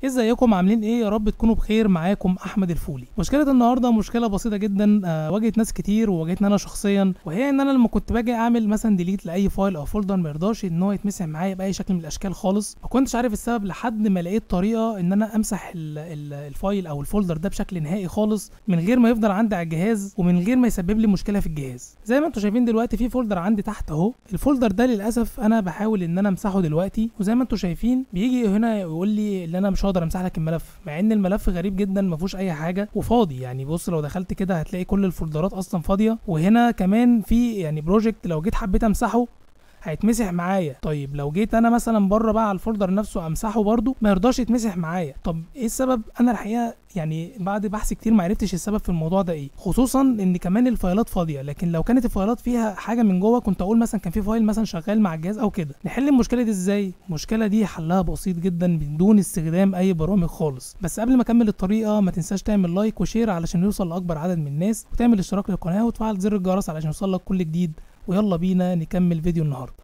ازيكم عاملين ايه يا رب تكونوا بخير معاكم احمد الفولي مشكله النهارده مشكله بسيطه جدا آه واجهت ناس كتير وواجهتني انا شخصيا وهي ان انا لما كنت باجي اعمل مثلا ديليت لاي فايل او فولدر ما يرضاش ان هو يتمسح معايا باي شكل من الاشكال خالص ما كنتش عارف السبب لحد ما لقيت طريقه ان انا امسح ال ال الفايل او الفولدر ده بشكل نهائي خالص من غير ما يفضل عندي على الجهاز ومن غير ما يسبب لي مشكله في الجهاز زي ما انتم شايفين دلوقتي في فولدر عندي تحت اهو الفولدر ده للاسف انا بحاول ان انا امسحه دلوقتي وزي ما انتم شايفين بيجي هنا يقول لي ان انا مش هقدر امسح لك الملف مع ان الملف غريب جدا ما فيهوش اي حاجه وفاضي يعني بص لو دخلت كده هتلاقي كل الفولدرات اصلا فاضيه وهنا كمان في يعني بروجكت لو جيت حبيت امسحه هيتمسح معايا طيب لو جيت انا مثلا بره بقى على الفولدر نفسه امسحه برده ما يرضاش يتمسح معايا طب ايه السبب انا الحقيقه يعني بعد بحث كتير ما عرفتش السبب في الموضوع ده ايه خصوصا ان كمان الفايلات فاضيه لكن لو كانت الفايلات فيها حاجه من جوه كنت اقول مثلا كان في فايل مثلا شغال مع الجهاز او كده نحل المشكله دي ازاي المشكله دي حلها بسيط جدا بدون استخدام اي برامج خالص بس قبل ما اكمل الطريقه ما تنساش تعمل لايك وشير علشان يوصل لاكبر عدد من الناس وتعمل اشتراك للقناه وتفعل زر الجرس علشان يوصل لك كل جديد ويلا بينا نكمل فيديو النهارده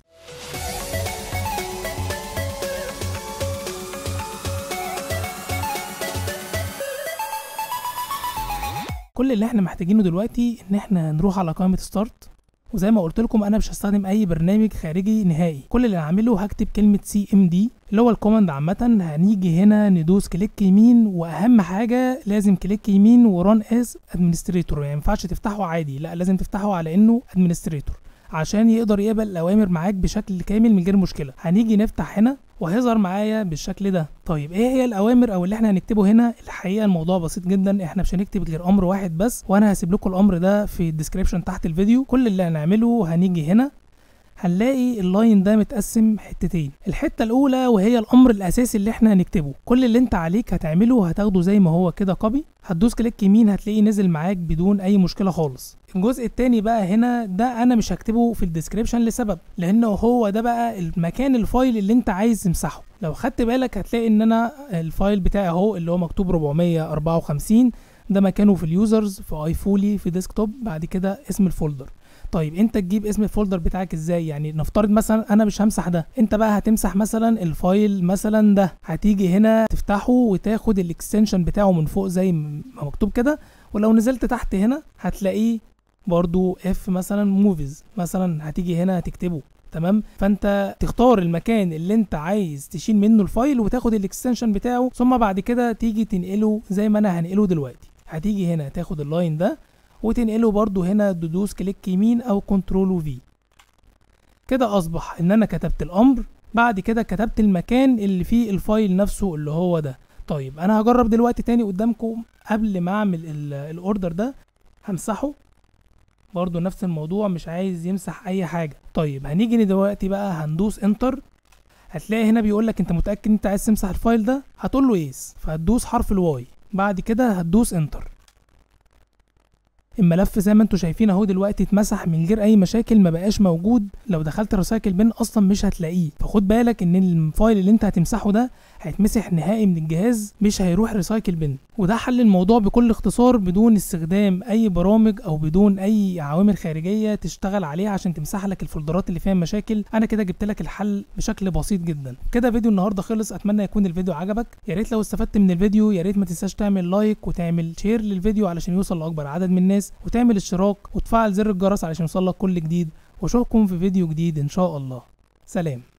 كل اللي احنا محتاجينه دلوقتي ان احنا نروح على قائمه ستارت وزي ما قلت لكم انا مش هستخدم اي برنامج خارجي نهائي كل اللي هعمله هكتب كلمه سي ام دي اللي هو الكوماند عامه هنيجي هنا ندوس كليك يمين واهم حاجه لازم كليك يمين وران از ادمنستريتور يعني ما ينفعش تفتحه عادي لا لازم تفتحه على انه ادمنستريتور عشان يقدر يقبل الاوامر معاك بشكل كامل من غير مشكله هنيجي نفتح هنا وهيظهر معايا بالشكل ده طيب ايه هي الاوامر او اللي احنا هنكتبه هنا الحقيقه الموضوع بسيط جدا احنا مش هنكتب غير امر واحد بس وانا هسيب لكم الامر ده في الديسكريبشن تحت الفيديو كل اللي هنعمله هنيجي هنا هنلاقي اللاين ده متقسم حتتين الحته الاولى وهي الامر الاساسي اللي احنا هنكتبه كل اللي انت عليك هتعمله هتاخده زي ما هو كده كوبي هتدوس كليك يمين هتلاقيه نزل معاك بدون اي مشكله خالص الجزء التاني بقى هنا ده انا مش هكتبه في الديسكريبشن لسبب لانه هو ده بقى المكان الفايل اللي انت عايز تمسحه لو خدت بالك هتلاقي ان انا الفايل بتاعي اهو اللي هو مكتوب 454 ده مكانه في اليوزرز في اي فولي في ديسكتوب بعد كده اسم الفولدر طيب انت تجيب اسم الفولدر بتاعك ازاي يعني نفترض مثلا انا مش همسح ده انت بقى هتمسح مثلا الفايل مثلا ده هتيجي هنا تفتحه وتاخد الاكستنشن بتاعه من فوق زي ما مكتوب كده ولو نزلت تحت هنا هتلاقيه برضو اف مثلا موفيز مثلا هتيجي هنا هتكتبه تمام فانت تختار المكان اللي انت عايز تشيل منه الفايل وتاخد الاكستنشن بتاعه ثم بعد كده تيجي تنقله زي ما انا هنقله دلوقتي هتيجي هنا تاخد اللاين ده وتنقله برضو هنا تدوس كليك يمين او كنترول وفي كده اصبح ان انا كتبت الامر بعد كده كتبت المكان اللي فيه الفايل نفسه اللي هو ده طيب انا هجرب دلوقتي تاني قدامكم قبل ما اعمل الاوردر ده همسحه برضو نفس الموضوع مش عايز يمسح اي حاجه طيب هنيجي دلوقتي بقى هندوس انتر هتلاقي هنا بيقول لك انت متاكد انت عايز تمسح الفايل ده هتقول له يس فهتدوس حرف الواي بعد كده هتدوس انتر الملف زي ما انتم شايفين اهو دلوقتي اتمسح من غير اي مشاكل ما بقاش موجود لو دخلت ريسايكل بين اصلا مش هتلاقيه فخد بالك ان الفايل اللي انت هتمسحه ده هيتمسح نهائي من الجهاز مش هيروح ريسايكل بن وده حل الموضوع بكل اختصار بدون استخدام اي برامج او بدون اي عوامل خارجيه تشتغل عليها عشان تمسح لك الفولدرات اللي فيها مشاكل انا كده جبت لك الحل بشكل بسيط جدا كده فيديو النهارده خلص اتمنى يكون الفيديو عجبك يا ريت لو استفدت من الفيديو يا ريت ما تنساش تعمل لايك وتعمل شير للفيديو علشان يوصل لاكبر عدد من الناس وتعمل اشتراك وتفعل زر الجرس علشان يوصلك كل جديد واشوفكم في فيديو جديد ان شاء الله سلام